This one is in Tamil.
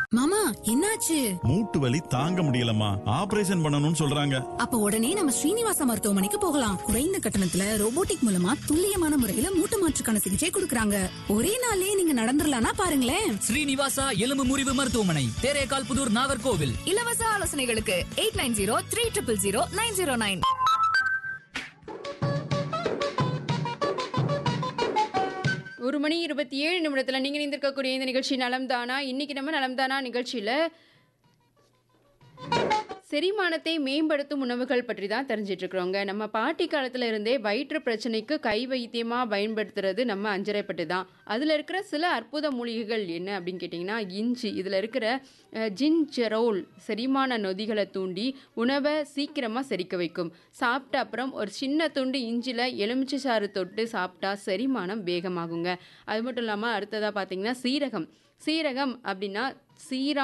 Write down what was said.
மாமா என்னாச்சு மூட்டு வலி தாங்க முடியலம்மா ஆபரேஷன் பண்ணணும்னு சொல்றாங்க அப்ப உடனே நம்ம ஸ்ரீனிவாசா மருத்துவமனைக்கு போகலாம் குறைந்த கட்டணத்துல ரோபோட்டிக் மூலமா துல்லியமான முறையில மூட்டு மாற்றுக்கான சிகிச்சை கொடுக்கறாங்க ஒரே நாள்லயே நீங்க நடந்துடலாம்னா பாருங்களேன் ஸ்ரீனிவாசா எலும்பு முறிவு மருத்துவமனை தேரேகால் புதூர் நாகர்கோவில் இலவச ஆலோசனைகளுக்கு eight nine zero three triple zero nine zero nine ஒரு மணி இருபத்தி ஏழு நிமிடத்தில் நீங்கள் இருந்திருக்கக்கூடிய இந்த நிகழ்ச்சி நலம்தானா இன்னைக்கு நம்ம நலம்தானா நிகழ்ச்சியில் செரிமானத்தை மேம்படுத்தும் உணவுகள் பற்றி தான் தெரிஞ்சிட்டு இருக்கிறோங்க நம்ம பாட்டி காலத்துல இருந்தே வயிற்று பிரச்சனைக்கு கை வைத்தியமாக பயன்படுத்துறது நம்ம அஞ்சரைப்பட்டு தான் அதில் இருக்கிற சில அற்புத மூலிகைகள் என்ன அப்படின்னு கேட்டிங்கன்னா இஞ்சி இதில் இருக்கிற அஹ், ஜிஞ்சரோல் செரிமான நொதிகளை தூண்டி உணவை சீக்கிரமாக செரிக்க வைக்கும் சாப்பிட்ட அப்புறம் ஒரு சின்ன துண்டு இஞ்சியில் எலுமிச்சை சாறு தொட்டு சாப்பிட்டா செரிமானம் வேகமாகுங்க அது மட்டும் இல்லாமல் அடுத்ததாக பார்த்தீங்கன்னா சீரகம் சீரகம் அப்படின்னா சீரா